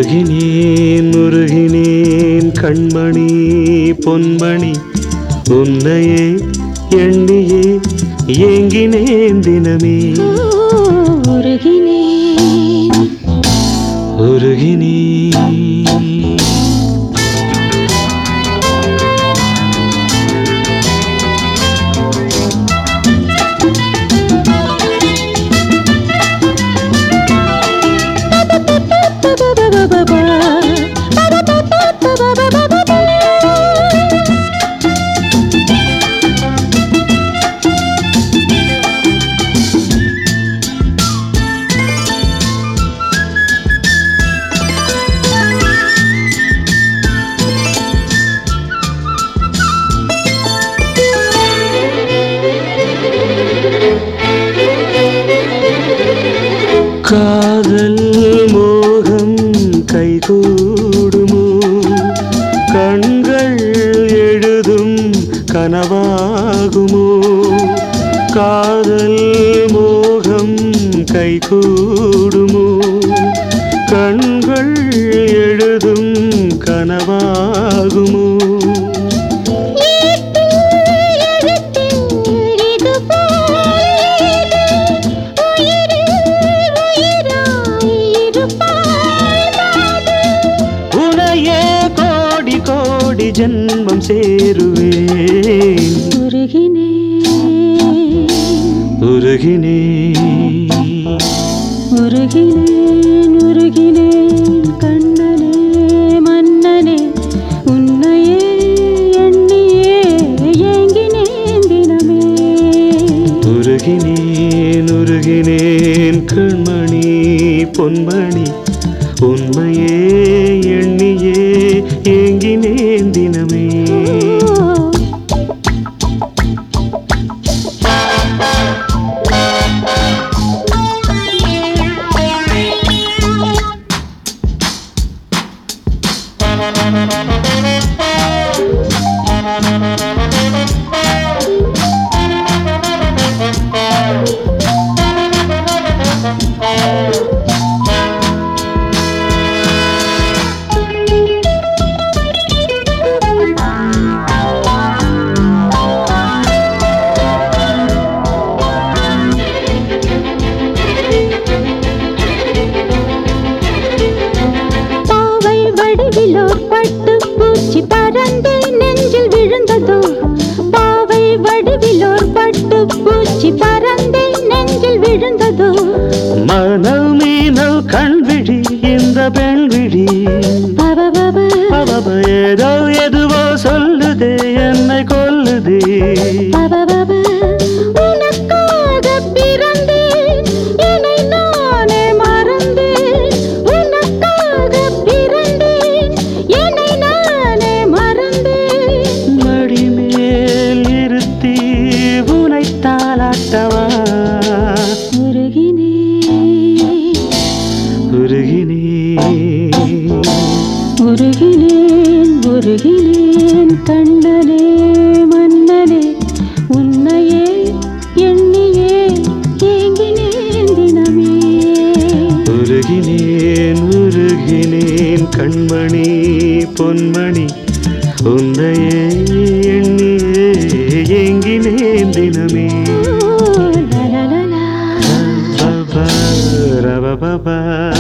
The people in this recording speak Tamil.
உருகினேன் உருகினேன் கண்மணி பொன்மணி உன்னையே எண்ணியே ஏங்கினேன் தினமே உருகினேன் உருகினேன் காதல் மோகம் கைகூடுமோ கண்கள் எழுதும் கனவாகுமோ காதல் மோகம் கைகூடுமோ கண்கள் எழுதும் கனவாகுமோ உனையே கோடி கோடி ஜென்மம் சேருவேன் உருகினேன் உருகினேன் உருகினேன் கண்ணனே மன்னனே உன்னையே எண்ணியே ஏங்கினேன் தினமே உருகினேன் உருகினேன் கண்மணி பொன்மணி உண்மையே எண்ணியே ஏங்கினேன் தினமே பாவை வடிவிலோர் பட்டு பூச்சி பறந்து நெஞ்சில் விழுந்ததோ பாவை வடிவிலோர் பட்டு பூச்சி பறந்து நெஞ்சில் விழுந்ததோ மனல் மீனல் கண்விழி இந்த பெண் விழி பவபவ அவ ஏதோ எதுவோ சொல்லுதே என்னை கொல்லுதே பவபவ உனக்காக பிறந்தேன் என்னை நானே மறந்தேன் உனக்காக பிறந்தேன் என்னை நானே மறந்தேன் மடிமேல் இருத்தி உனை தாளாட்டவா உருகினேன் உருகினேன் உருகினேன் உருகினேன் கண்ணனே மன்னனே உன்னையே எண்ணியே ஏங்கினேன் தினமே உருகினேன் உருகினேன் கண்மணி பொன்மணி உன்னையே எண்ணியே ஏங்கினேன் தினமே ஓ, லலலலா. ரபபா, ரபபபா.